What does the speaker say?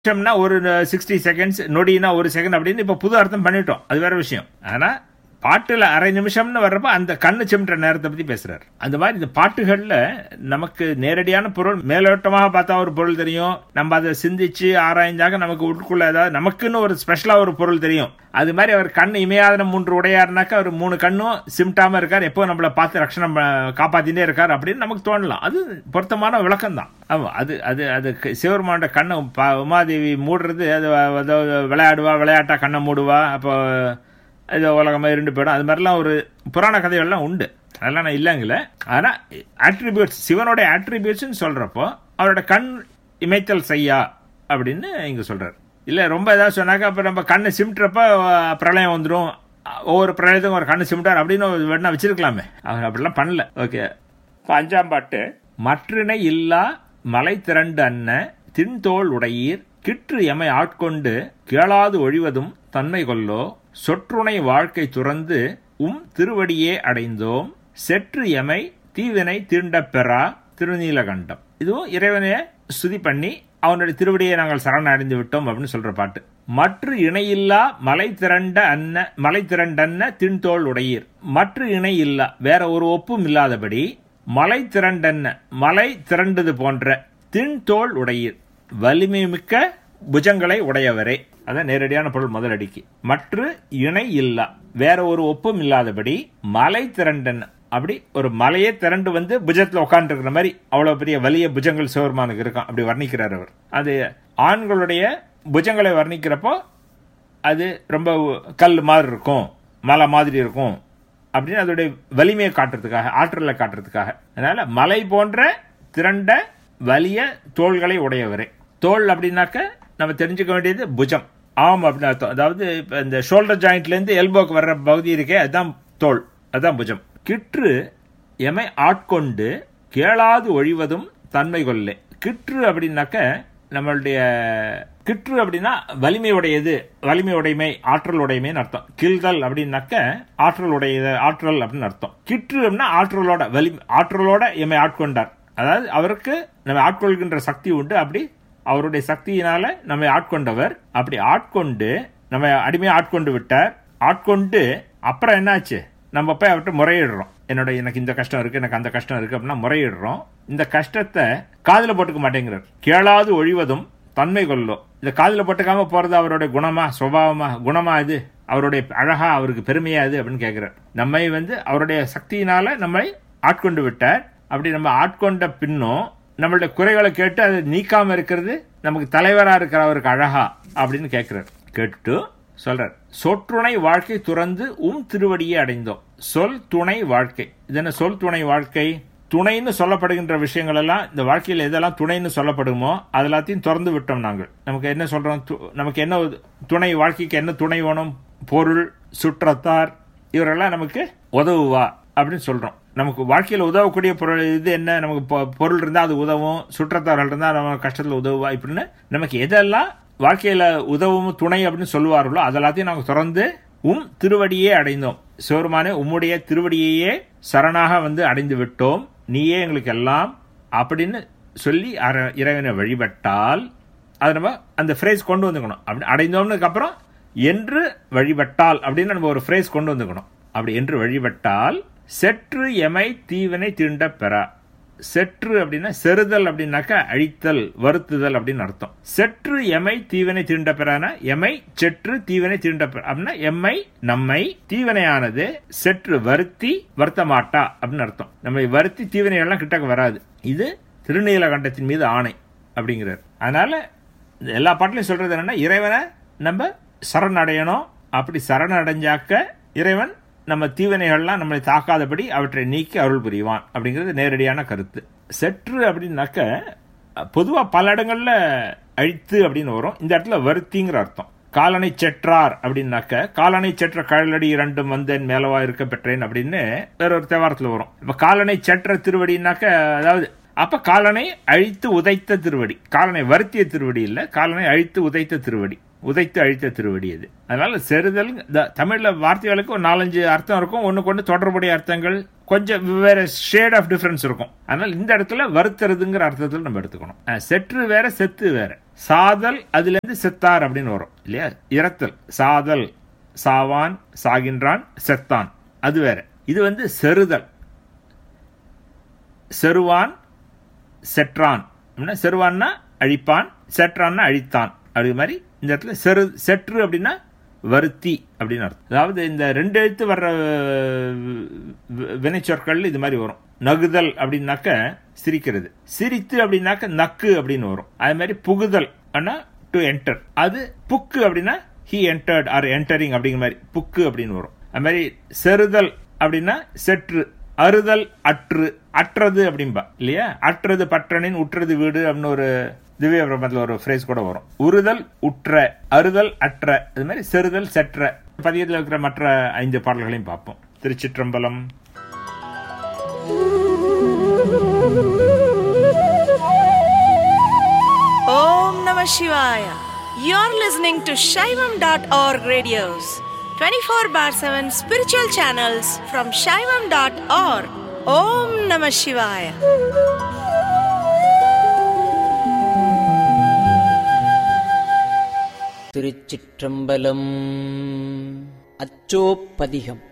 நிமிஷம்னா ஒரு sixty seconds நொடினா ஒரு second அப்படின்னு இப்ப புது அர்த்தம் பண்ணிட்டோம் அது வேற விஷயம் ஆனா பாட்டுல அரை நிமிஷம்னு வர்றப்ப அந்த கண்ணு சிமிட்டுற நேரத்தை பத்தி பேசுறாரு அந்த மாதிரி இந்த பாட்டுகள்ல நமக்கு நேரடியான பொருள் மேலோட்டமாக பார்த்தா ஒரு பொருள் தெரியும் நம்ம அதை சிந்திச்சு ஆராய்ஞ்சாக நமக்கு உட்குள்ள ஏதாவது நமக்குன்னு ஒரு ஸ்பெஷலா ஒரு பொருள் தெரியும் அது மாதிரி அவர் கண் இமையாதன மூன்று உடையாருனாக்கா அவர் மூணு கண்ணும் சிம்டாம இருக்கார் எப்போ நம்மளை பார்த்து ரட்சணம் ப- காப்பாத்தினே இருக்கார் அப்படின்னு நமக்கு தோணலாம் அது பொருத்தமான விளக்கம் தான் ஆமா அது அது அது க- சிவபெருமானோட கண்ணை ப- உமாதேவி மூடுறது அது வ- அதாவது விளையாடுவா விளையாட்டா கண்ணை மூடுவா அப்போ இது உலகமாக இருந்து போயிடும் அது மாதிரிலாம் ஒரு புராண கதைகள்லாம் உண்டு அதெல்லாம் நான் இல்லைங்கல ஆனால் ஆட்ரிபியூட்ஸ் சிவனோட ஆட்ரிபியூட்ஸ்னு சொல்கிறப்போ அவரோட கண் இமைத்தல் செய்யா அப்படின்னு இங்கே சொல்கிறார் இல்லை ரொம்ப ஏதாவது சொன்னாக்கா அப்போ நம்ம கண்ணை சிமிட்டுறப்ப அஹ், பிரளயம் வந்துடும் ஒவ்வொரு பிரளயத்துக்கும் ஒரு கண்ணு சிமிட்டார் அப்படின்னு வேணா வச்சிருக்கலாமே அவர் அப்படிலாம் பண்ணல ஓகே இப்போ அஞ்சாம் பாட்டு மற்றினை இல்லா மலை திரண்டு அன்ன தின்தோள் உடையீர் கிற்று எமை ஆட்கொண்டு கேளாது ஒழிவதும் தன்மை கொல்லோ சொற்றுணை வாழ்க்கை துறந்து உம் திருவடியே அடைந்தோம் செற்று எமை தீவினை தீண்டப் பெறா திருநீலகண்டம் இதுவும் இறைவனைய ஸ்துதி பண்ணி அவனுடைய திருவடியை நாங்கள் சரண அடைந்து விட்டோம் அப்படின்னு சொல்ற பாட்டு மற்ற இணையில்லா மலை திரண்ட அன்ன மலை திரண்டன்ன தின்தோள் உடையீர் மற்ற இணை இல்லா வேற ஒரு ஒப்பும் இல்லாதபடி மலை திரண்டன்ன மலை திரண்டது போன்ற தின்தோள் உடையீர் வலிமை மிக்க புஜங்களை உடையவரே அதான் நேரடியான பொருள் முதலடிக்கு மற்ற இணை இல்லா வேற ஒரு ஒப்பும் இல்லாதபடி மலை திரண்டன் அப்படி ஒரு மலையே திரண்டு வந்து புஜத்துல உட்கார்ந்து இருக்கிற மாதிரி அவ்வளவு பெரிய வலிய புஜங்கள் சிவருமானுக்கு இருக்கான் அப்படி வர்ணிக்கிறார் அவர் அது ஆண்களுடைய புஜங்களை வர்ணிக்கிறப்போ அது ரொம்ப கல் மாதிரி இருக்கும் மலை மாதிரி இருக்கும் அப்படின்னு அதோடைய வலிமையை காட்டுறதுக்காக ஆற்றலை காட்டுறதுக்காக அதனால மலை போன்ற திரண்ட வலிய தோள்களை உடையவரே தோல் அப்படின்னாக்க நம்ம தெரிஞ்சுக்க வேண்டியது புஜம் ஆம் அப்படின்னு அர்த்தம் அதாவது இப்ப இந்த ஷோல்டர் ஜாயிண்ட்ல இருந்து எல்போக்கு வர்ற பகுதி இருக்கே அதுதான் தோல் அதுதான் புஜம் கிற்று எமை ஆட்கொண்டு கேளாது ஒழிவதும் தன்மை கொல்லே கிற்று அப்படின்னாக்க நம்மளுடைய கிற்று அப்படின்னா வலிமை உடையது வலிமை உடைமை ஆற்றல் உடைமைன்னு அர்த்தம் கில்தல் அப்படின்னாக்க ஆற்றல் உடையது ஆற்றல் அப்படின்னு அர்த்தம் கிற்று அப்படின்னா ஆற்றலோட வலி ஆற்றலோட எம்மை ஆட்கொண்டார் அதாவது அவருக்கு நம்ம ஆட்கொள்கின்ற சக்தி உண்டு அப்படி அவருடைய சக்தியினால நம்மை ஆட்கொண்டவர் அப்படி ஆட்கொண்டு நம்ம அடிமையை ஆட்கொண்டு விட்டார் ஆட்கொண்டு அப்புறம் என்னாச்சு நம்ம போய் அவர்கிட்ட முறையிடுறோம் என்னோட எனக்கு இந்த கஷ்டம் இருக்கு எனக்கு அந்த கஷ்டம் இருக்கு அப்படின்னா முறையிடுறோம் இந்த கஷ்டத்தை காதுல போட்டுக்க மாட்டேங்கிறார் கேளாது ஒழிவதும் தன்மை கொள்ளும் இந்த காதுல போட்டுக்காம போறது அவருடைய குணமா சுபாவமா குணமா இது அவருடைய அழகா அவருக்கு பெருமையா இது அப்படின்னு கேட்கிறார் நம்மை வந்து அவருடைய சக்தியினால நம்மை ஆட்கொண்டு விட்டார் அப்படி நம்ம ஆட்கொண்ட பின்னும் நம்மளுடைய குறைகளை கேட்டு அதை நீக்காம இருக்கிறது நமக்கு தலைவரா இருக்கிற அவருக்கு அழகா அப்படின்னு கேட்கிறார் கேட்டுட்டு சொல்றார் சொற்றுணை வாழ்க்கை துறந்து உம் திருவடியை அடைந்தோம் சொல் துணை வாழ்க்கை இது என்ன சொல் துணை வாழ்க்கை துணைன்னு சொல்லப்படுகின்ற விஷயங்கள் எல்லாம் இந்த வாழ்க்கையில் எதெல்லாம் துணைன்னு சொல்லப்படுமோ அது எல்லாத்தையும் திறந்து விட்டோம் நாங்கள் நமக்கு என்ன சொல்றோம் து- நமக்கு என்ன உத- துணை வாழ்க்கைக்கு என்ன துணை வேணும் பொருள் சுற்றத்தார் இவரெல்லாம் நமக்கு உதவுவா அப்படின்னு சொல்றோம் நமக்கு வாழ்க்கையில் உதவக்கூடிய பொருள் இது என்ன நமக்கு பொ- பொருள் இருந்தால் அது உதவும் சுற்றத்தார்கள் இருந்தால் நம்ம கஷ்டத்தில் உதவுவா இப்படின்னு நமக்கு எதெல்லாம் வாழ்க்கையில உதவும் துணை அப்படின்னு சொல்லுவார்களோ அதெல்லாத்தையும் நாங்கள் திறந்து உம் திருவடியே அடைந்தோம் சிவருமானே உம்முடைய திருவடியையே சரணாக வந்து அடைந்து விட்டோம் நீயே எங்களுக்கு எல்லாம் அப்படின்னு சொல்லி அர- இறைவனை வழிபட்டால் அது நம்ம அந்த ஃப்ரேஸ் கொண்டு வந்துக்கணும் அப்படி அடைந்தோம்னதுக்கு அப்புறம் என்று வழிபட்டால் அப்படின்னு நம்ம ஒரு ஃப்ரேஸ் கொண்டு வந்துக்கணும் அப்படி என்று வழிபட்டால் செற்று எமை தீவினை தீண்ட பெறா செற்று அப்படின்னா செறுதல் அப்படின்னாக்கா அழித்தல் வருத்துதல் அப்படின்னு அர்த்தம் செற்று எமை தீவினை தீண்ட பெறான எமை செற்று தீவினை தீண்ட பெற அப்படின்னா எம்மை நம்மை தீவினையானது செற்று வருத்தி வருத்த மாட்டா அப்படின்னு அர்த்தம் நம்மை வருத்தி தீவினை எல்லாம் கிட்டக்க வராது இது திருநீலகண்டத்தின் மீது ஆணை அப்படிங்கிறார் அதனால இந்த எல்லா பாட்டிலையும் சொல்றது என்னன்னா இறைவனை நம்ம சரணடையணும் அப்படி சரணடைஞ்சாக்க இறைவன் நம்ம தீவினைகள்லாம் நம்மளை தாக்காதபடி அவற்றை நீக்கி அருள் புரிவான் அப்படிங்கிறது நேரடியான கருத்து செற்று அப்படின்னாக்க பொதுவா பல இடங்கள்ல அழித்து அப்படின்னு வரும் இந்த இடத்துல வருத்திங்கிற அர்த்தம் காலனை செற்றார் அப்படின்னாக்க காலனை செற்ற கழலடி இரண்டும் வந்தேன் மேலவா இருக்க பெற்றேன் அப்படின்னு வேற ஒரு தேவாரத்துல வரும் இப்ப காலனை செற்ற திருவடினாக்க அதாவது அப்ப காலனை அழித்து உதைத்த திருவடி காலனை வருத்திய திருவடி இல்ல காலனை அழித்து உதைத்த திருவடி உதைத்து அழித்த திருவடி அது அதனால செறுதல் இந்த தமிழ்ல வார்த்தைகளுக்கு ஒரு நாலஞ்சு அர்த்தம் இருக்கும் ஒண்ணுக்கு ஒன்று தொடர்புடைய அர்த்தங்கள் கொஞ்சம் வேற ஷேட் ஆஃப் டிஃபரன்ஸ் இருக்கும் அதனால இந்த இடத்துல வருத்துறதுங்கிற அர்த்தத்தில் நம்ம எடுத்துக்கணும் அஹ், செற்று வேற செத்து வேற சாதல் அதுல இருந்து செத்தார் அப்படின்னு வரும் இல்லையா இறத்தல் சாதல் சாவான் சாகின்றான் செத்தான் அது வேற இது வந்து செறுதல் செருவான் செற்றான் அப்படின்னா செருவான்னா அழிப்பான் செற்றான்னா அழித்தான் அப்படி மாதிரி இந்த இடத்துல செரு செற்று அப்படின்னா வருத்தி அப்படின்னு அர்த்தம் அதாவது இந்த ரெண்டு எழுத்து வர்ற வி- வினைச்சொற்கள் இது மாதிரி வரும் நகுதல் அப்படின்னாக்க சிரிக்கிறது சிரித்து அப்படின்னாக்க நக்கு அப்படின்னு வரும் அதே மாதிரி புகுதல் ஆனா டு என்டர் அது புக்கு அப்படின்னா ஹி என்டர்ட் ஆர் என்டரிங் அப்படிங்கிற மாதிரி புக்கு அப்படின்னு வரும் அது மாதிரி செறுதல் அப்படின்னா செற்று அறுதல் அற்று அற்றது அப்படிம்பா இல்லையா அற்றது பற்றனின் உற்றது வீடு அப்படின்னு ஒரு திவ்ய பிரபந்தத்தில் ஒரு ஃப்ரேஸ் கூட வரும் உறுதல் உற்ற அறுதல் அற்ற இது மாதிரி செறுதல் செற்ற பதியத்தில் இருக்கிற மற்ற ஐந்து பாடல்களையும் பார்ப்போம் திருச்சிற்றம்பலம் Om Namah Shivaya. You're listening to Shaivam.org radios, 24 bar 7 spiritual channels from Shaivam.org. Om Namah Shivaya. Thiruchitrambalam அச்சோப்பதிகம்